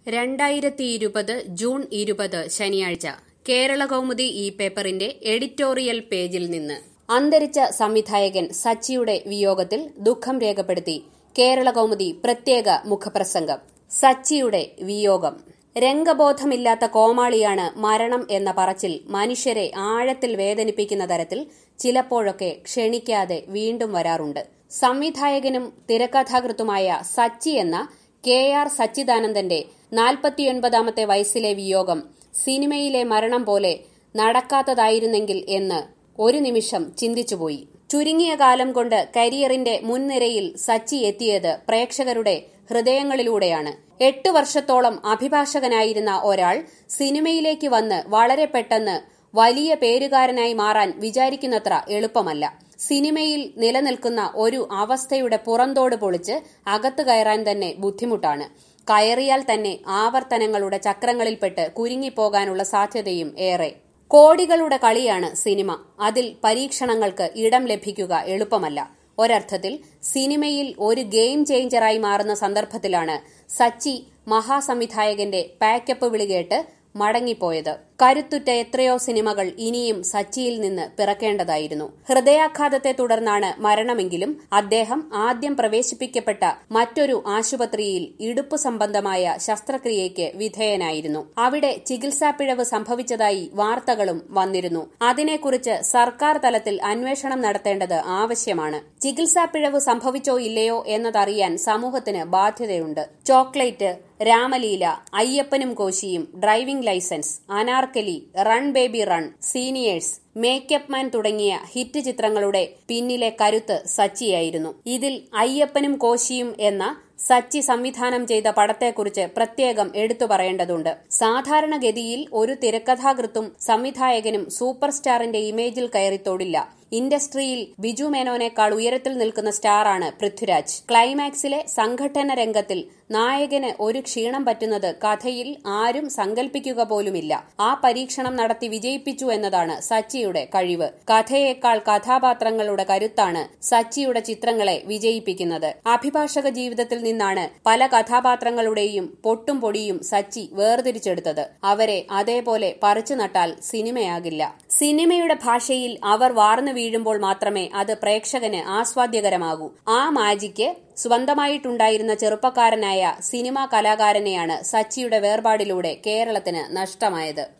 രണ്ടായിരത്തി ഇരുപത് ജൂൺ ഇരുപത് ശനിയാഴ്ച കേരള കൗമുദി ഈ പേപ്പറിന്റെ എഡിറ്റോറിയൽ പേജിൽ നിന്ന് അന്തരിച്ച സംവിധായകൻ സച്ചിയുടെ വിയോഗത്തിൽ ദുഃഖം രേഖപ്പെടുത്തി കേരള കൗമുദി പ്രത്യേക മുഖപ്രസംഗം സച്ചിയുടെ വിയോഗം രംഗബോധമില്ലാത്ത കോമാളിയാണ് മരണം എന്ന പറച്ചിൽ മനുഷ്യരെ ആഴത്തിൽ വേദനിപ്പിക്കുന്ന തരത്തിൽ ചിലപ്പോഴൊക്കെ ക്ഷണിക്കാതെ വീണ്ടും വരാറുണ്ട് സംവിധായകനും തിരക്കഥാകൃത്തുമായ സച്ചി എന്ന കെ ആർ സച്ചിദാനന്ദന്റെ നാൽപ്പത്തിയൊൻപതാമത്തെ വയസ്സിലെ വിയോഗം സിനിമയിലെ മരണം പോലെ നടക്കാത്തതായിരുന്നെങ്കിൽ എന്ന് ഒരു നിമിഷം ചിന്തിച്ചുപോയി ചുരുങ്ങിയ കാലം കൊണ്ട് കരിയറിന്റെ മുൻനിരയിൽ സച്ചി എത്തിയത് പ്രേക്ഷകരുടെ ഹൃദയങ്ങളിലൂടെയാണ് എട്ട് വർഷത്തോളം അഭിഭാഷകനായിരുന്ന ഒരാൾ സിനിമയിലേക്ക് വന്ന് വളരെ പെട്ടെന്ന് വലിയ പേരുകാരനായി മാറാൻ വിചാരിക്കുന്നത്ര എളുപ്പമല്ല സിനിമയിൽ നിലനിൽക്കുന്ന ഒരു അവസ്ഥയുടെ പുറന്തോട് പൊളിച്ച് അകത്തു കയറാൻ തന്നെ ബുദ്ധിമുട്ടാണ് കയറിയാൽ തന്നെ ആവർത്തനങ്ങളുടെ ചക്രങ്ങളിൽപ്പെട്ട് കുരുങ്ങിപ്പോകാനുള്ള സാധ്യതയും ഏറെ കോടികളുടെ കളിയാണ് സിനിമ അതിൽ പരീക്ഷണങ്ങൾക്ക് ഇടം ലഭിക്കുക എളുപ്പമല്ല ഒരർത്ഥത്തിൽ സിനിമയിൽ ഒരു ഗെയിം ചേഞ്ചറായി മാറുന്ന സന്ദർഭത്തിലാണ് സച്ചി മഹാസംവിധായകന്റെ പാക്കപ്പ് വിളികേട്ട് മടങ്ങിപ്പോയത് കരുത്തുറ്റ എത്രയോ സിനിമകൾ ഇനിയും സച്ചിയിൽ നിന്ന് പിറക്കേണ്ടതായിരുന്നു ഹൃദയാഘാതത്തെ തുടർന്നാണ് മരണമെങ്കിലും അദ്ദേഹം ആദ്യം പ്രവേശിപ്പിക്കപ്പെട്ട മറ്റൊരു ആശുപത്രിയിൽ ഇടുപ്പ് സംബന്ധമായ ശസ്ത്രക്രിയയ്ക്ക് വിധേയനായിരുന്നു അവിടെ ചികിത്സാപ്പിഴവ് സംഭവിച്ചതായി വാർത്തകളും വന്നിരുന്നു അതിനെക്കുറിച്ച് സർക്കാർ തലത്തിൽ അന്വേഷണം നടത്തേണ്ടത് ആവശ്യമാണ് ചികിത്സാപ്പിഴവ് സംഭവിച്ചോ ഇല്ലയോ എന്നതറിയാൻ സമൂഹത്തിന് ബാധ്യതയുണ്ട് ചോക്ലേറ്റ് രാമലീല അയ്യപ്പനും കോശിയും driving licence Anarkali run baby run seniors makeup man തുടങ്ങിയ ഹിറ്റ് ചിത്രങ്ങളുടെ പിന്നിലെ കരുത്ത് സച്ചിയായിരുന്നു ഇതിൽ അയ്യപ്പനും കോശിയും എന്ന സച്ചി സംവിധാനം ചെയ്ത പടത്തെക്കുറിച്ച് പ്രത്യേകം എടുത്തു പറയേണ്ടതുണ്ട് സാധാരണഗതിയിൽ ഒരു തിരക്കഥാകൃത്തും സംവിധായകനും സൂപ്പർ സ്റ്റാറിന്റെ ഇമേജിൽ കയറിത്തോടില്ല ഇൻഡസ്ട്രിയിൽ ബിജു മേനോനേക്കാൾ ഉയരത്തിൽ നിൽക്കുന്ന സ്റ്റാറാണ് പൃഥ്വിരാജ് ക്ലൈമാക്സിലെ സംഘട്ടന രംഗത്തിൽ നായകന് ഒരു ക്ഷീണം പറ്റുന്നത് കഥയിൽ ആരും സങ്കല്പിക്കുക പോലുമില്ല ആ പരീക്ഷണം നടത്തി വിജയിപ്പിച്ചു എന്നതാണ് സച്ചിയുടെ കഴിവ് കഥയേക്കാൾ കഥാപാത്രങ്ങളുടെ കരുത്താണ് സച്ചിയുടെ ചിത്രങ്ങളെ വിജയിപ്പിക്കുന്നത് അഭിഭാഷക ജീവിതത്തിൽ നിന്നാണ് പല കഥാപാത്രങ്ങളുടെയും പൊട്ടും പൊടിയും സച്ചി വേർതിരിച്ചെടുത്തത് അവരെ അതേപോലെ പറിച്ചു നട്ടാൽ സിനിമയാകില്ല സിനിമയുടെ ഭാഷയിൽ അവർ വാർന്നു വീഴുമ്പോൾ മാത്രമേ അത് പ്രേക്ഷകന് ആസ്വാദ്യകരമാകൂ ആ മാജിക്ക് സ്വന്തമായിട്ടുണ്ടായിരുന്ന ചെറുപ്പക്കാരനായ സിനിമാ കലാകാരനെയാണ് സച്ചിയുടെ വേർപാടിലൂടെ കേരളത്തിന് നഷ്ടമായത്